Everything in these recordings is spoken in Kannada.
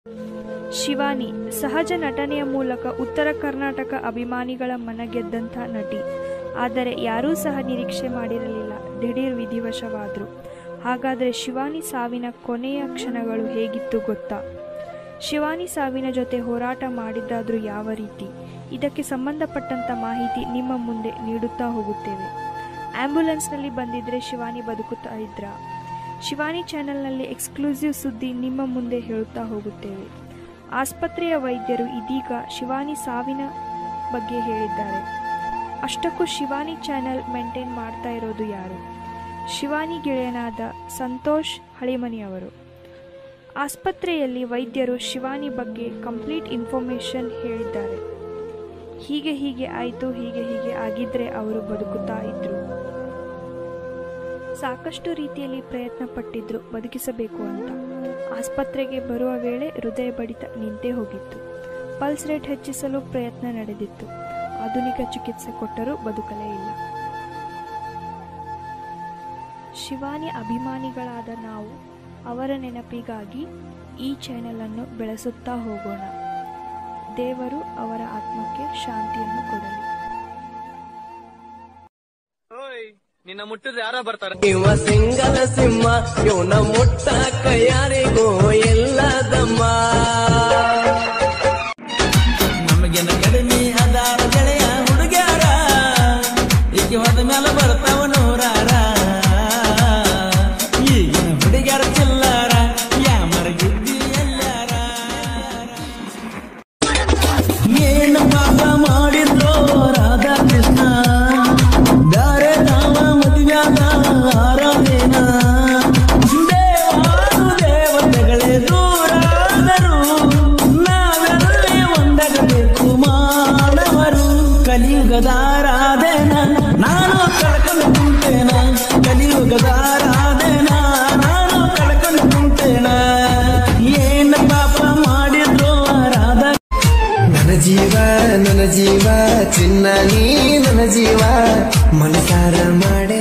ಶಿವಾನಿ ಸಹಜ ನಟನೆಯ ಮೂಲಕ ಉತ್ತರ ಕರ್ನಾಟಕ ಅಭಿಮಾನಿಗಳ ಮನಗೆದ್ದಂಥ ನಟಿ ಆದರೆ ಯಾರೂ ಸಹ ನಿರೀಕ್ಷೆ ಮಾಡಿರಲಿಲ್ಲ ದಿಢೀರ್ ವಿಧಿವಶವಾದರು ಹಾಗಾದರೆ ಶಿವಾನಿ ಸಾವಿನ ಕೊನೆಯ ಕ್ಷಣಗಳು ಹೇಗಿತ್ತು ಗೊತ್ತಾ ಶಿವಾನಿ ಸಾವಿನ ಜೊತೆ ಹೋರಾಟ ಮಾಡಿದ್ದಾದರೂ ಯಾವ ರೀತಿ ಇದಕ್ಕೆ ಸಂಬಂಧಪಟ್ಟಂತ ಮಾಹಿತಿ ನಿಮ್ಮ ಮುಂದೆ ನೀಡುತ್ತಾ ಹೋಗುತ್ತೇವೆ ಆಂಬ್ಯುಲೆನ್ಸ್ನಲ್ಲಿ ಬಂದಿದ್ರೆ ಶಿವಾನಿ ಬದುಕುತ್ತಾ ಇದ್ರ ಶಿವಾನಿ ಚಾನೆಲ್ನಲ್ಲಿ ಎಕ್ಸ್ಕ್ಲೂಸಿವ್ ಸುದ್ದಿ ನಿಮ್ಮ ಮುಂದೆ ಹೇಳುತ್ತಾ ಹೋಗುತ್ತೇವೆ ಆಸ್ಪತ್ರೆಯ ವೈದ್ಯರು ಇದೀಗ ಶಿವಾನಿ ಸಾವಿನ ಬಗ್ಗೆ ಹೇಳಿದ್ದಾರೆ ಅಷ್ಟಕ್ಕೂ ಶಿವಾನಿ ಚಾನೆಲ್ ಮೇಂಟೈನ್ ಮಾಡ್ತಾ ಇರೋದು ಯಾರು ಶಿವಾನಿ ಗೆಳೆಯನಾದ ಸಂತೋಷ್ ಹಳಿಮನಿ ಅವರು ಆಸ್ಪತ್ರೆಯಲ್ಲಿ ವೈದ್ಯರು ಶಿವಾನಿ ಬಗ್ಗೆ ಕಂಪ್ಲೀಟ್ ಇನ್ಫಾರ್ಮೇಷನ್ ಹೇಳಿದ್ದಾರೆ ಹೀಗೆ ಹೀಗೆ ಆಯಿತು ಹೀಗೆ ಹೀಗೆ ಆಗಿದ್ರೆ ಅವರು ಬದುಕುತ್ತಾ ಇದ್ರು ಸಾಕಷ್ಟು ರೀತಿಯಲ್ಲಿ ಪ್ರಯತ್ನ ಪಟ್ಟಿದ್ರು ಬದುಕಿಸಬೇಕು ಅಂತ ಆಸ್ಪತ್ರೆಗೆ ಬರುವ ವೇಳೆ ಹೃದಯ ಬಡಿತ ನಿಂತೇ ಹೋಗಿತ್ತು ಪಲ್ಸ್ ರೇಟ್ ಹೆಚ್ಚಿಸಲು ಪ್ರಯತ್ನ ನಡೆದಿತ್ತು ಆಧುನಿಕ ಚಿಕಿತ್ಸೆ ಕೊಟ್ಟರೂ ಬದುಕಲೇ ಇಲ್ಲ ಶಿವಾನಿ ಅಭಿಮಾನಿಗಳಾದ ನಾವು ಅವರ ನೆನಪಿಗಾಗಿ ಈ ಚಾನೆಲ್ ಅನ್ನು ಬೆಳೆಸುತ್ತಾ ಹೋಗೋಣ ದೇವರು ಅವರ ಆತ್ಮಕ್ಕೆ ಶಾಂತಿಯನ್ನು ಕೊಡಲಿ ಓಯ್ ನಿನ್ನ ಮುಟ್ಟಿದ್ರೆ ಯಾರ ಬರ್ತಾರೆ ಇವ ಸಿಂಗಲ ಸಿಂಹ ಇವನ ಮುಟ್ಟಕ್ಕ ಯಾರಿಗೂ ಎಲ್ಲದಮ್ಮ ನಮಗಿನ ಕಡಿಮೆ ಅದಾರ ಗೆಳೆಯ ಹುಡುಗ್ಯಾರ ಈಕೆ ಹೋದ ಮೇಲೆ ಬರ್ತಾವ ನೂರಾರ ಈಗಿನ ಹುಡುಗ್ಯಾರ ಚಿಲ್ಲಾರ ಯಾಮರಗಿದ್ದಿ ಎಲ್ಲಾರ ಏನು ಪಾಪ ಮಾಡಿದ್ರೋ ರಾಧಾ ಕೃಷ್ಣ ಬ್ಯಾರೆ ನಾವ ಮದುವ್ಯಾದ ಆರಾಧೇನ ದೇವಾನು ದೇವತೆಗಳೇ ದೂರಾದರು ನಾವೆಲ್ಲೇ ಒಂದಾಗಬೇಕು ಮಾನವರು ಕಲಿಯುಗದಾರಾಧೇನ ನಾನು ಕಳ್ಕೊಂಡು ಕುಂತೇನ ಕಲಿಯುಗದಾರಾಧೇನ ನಾನು ಕಳ್ಕೊಂಡು ಕುಂತೇನ ಏನ ಪಾಪ ಮಾಡಿದ್ರು ರಾಧಾ ನನ್ನ ಜೀವ ನನ್ನ ಜೀವ ಚಿನ್ನ ನೀ ನನ್ನ ಜೀವ ಮನಸಾರ ಮಾಡೆ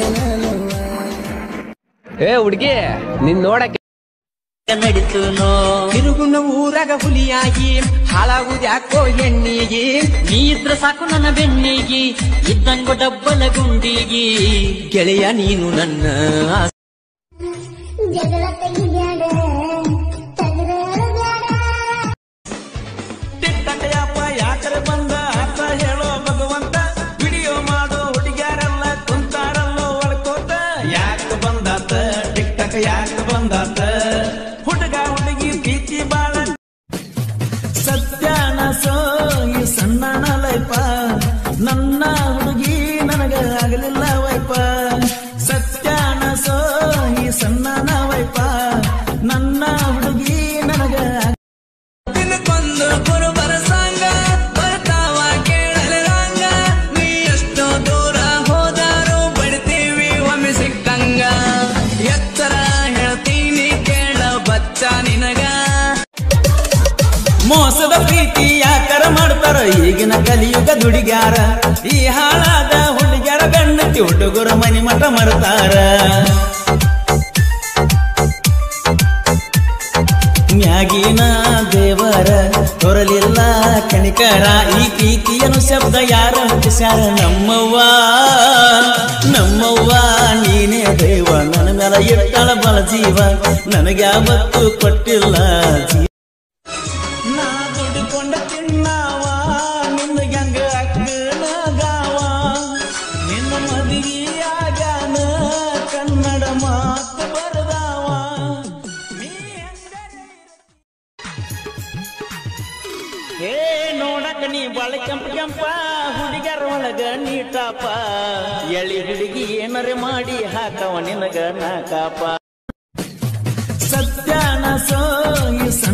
ಏ ಹುಡ್ಗಿ ನಿನ್ ನೋಡಕ್ಕೆ ನಡೀತು ನೋ ತಿರುಗುನ ಊರಾಗ ಹುಲಿಯಾಗಿ ಹಾಳಾಗುದ್ಯಾಕೋ ಹೆಣ್ಣಿಗಿ ನೀ ಇದ್ರ ಸಾಕು ನನ್ನ ಬೆನ್ನಿಗಿ ಇದ್ದಂಗು ಡಬ್ಬಲ ಗುಂಡಿಗಿ ಗೆಳೆಯ ನೀನು ನನ್ನ ಆಸೆ. ಜಗಳ ತೆಗಿಬ್ಯಾಡ ತಗರ ತಿಟ್ಟಂಗಯಪ್ಪ ಯಾಕರೆ ಬಂದ ಅರ್ಥ ಹೇಳೋ ಭಗವಂತ ವಿಡಿಯೋ ಮಾಡೋ ಹುಡುಗ್ಯಾರೆಲ್ಲ ಕುಂತಾರಲ್ಲೋ ಒಳ್ಕೋತ ಯಾಕ ಬಂದಾತ ಟಿಕ್ಟಕ್ ಯಾಕ ಬಂದಾತ ಹುಡುಗ ಹುಡುಗಿ ಪ್ರೀತಿ ಬಾಳ ಸತ್ಯಾನ ಸೋಗಿ ಸಣ್ಣನ ಲೈಪ ನನ್ನ ಹುಡುಗಿ ನನಗ ಆಗಲಿಲ್ಲ ವೈಪ ಸತ್ಯಾನ ಸೋಗಿ ಸಣ್ಣನ ವೈಪ ನನ್ನ ಹುಡುಗಿ ನನಗ ದಿನಕ್ಕೊಂದು ಕುರುಬರ ಸಂಗ ಬರ್ತಾವ ಕೇಳಲಿರಂಗ ನೀ ಎಷ್ಟೋ ದೂರ ಹೋದಾರು ಬಡ್ತೀವಿ ಒಮ್ಮೆ ಸಿಕ್ಕಂಗ ಎತ್ತರ ಹೇಳ್ತೀನಿ ಕೇಳ ಬಚ್ಚ ನಿನಗ ಮೋಸದ ಪ್ರೀತಿ ಯಾಕರ ಮಾಡ್ತಾರ ಈಗಿನ ಕಲಿಯುಗ ದುಡಿಗ್ಯಾರ ಈ ಹಾಳಾದ ಹುಡುಗ್ಯಾರ ಗಣ್ಣತಿ ಹುಡುಗರ ಮನಿ ಮಠ ಮರ್ತಾರ ಮ್ಯಾಗಿನ ದೇವರ ಹೊರಲಿಲ್ಲ ಕಣಿಕರ ಈ ಪ್ರೀತಿಯನ್ನು ಶಬ್ದ ಯಾರ ಹುಟ್ಟಿಸ್ಯಾರ ನಮ್ಮವ್ವ ನಮ್ಮವ್ವ ನೀನೇ ದೇವ ನನ್ನ ಮೇಲೆ ಇಟ್ಟಳ ಬಲ ಜೀವ ನನಗ್ಯಾವತ್ತು ಕೊಟ್ಟಿಲ್ಲ ಜೀವ ನಾ ದುಡಿಕೊಂಡ ತಿನ್ನವ ನಿನ್ನ ಗಂಗ ಅಕ್ಕನ ಗಾವ ನಿನ್ನ ಮದುವೆಯಾಗನ ಕನ್ನಡ ಮಾತು ಬರದಾವ ನೀ ಎಂದರೆ ಏ ನೋಡಕ ನೀ ಬಾಳ ಕೆಂಪ ಕೆಂಪ ಹುಡುಗರ ಒಳಗ ನೀಟಾಪ ಎಳಿ ಹುಡುಗಿ ಏನರೆ ಮಾಡಿ ಹಾಕವ ನಿನಗ ನಾಕಾಪ ಸತ್ಯಾನ ಸೋಗಿ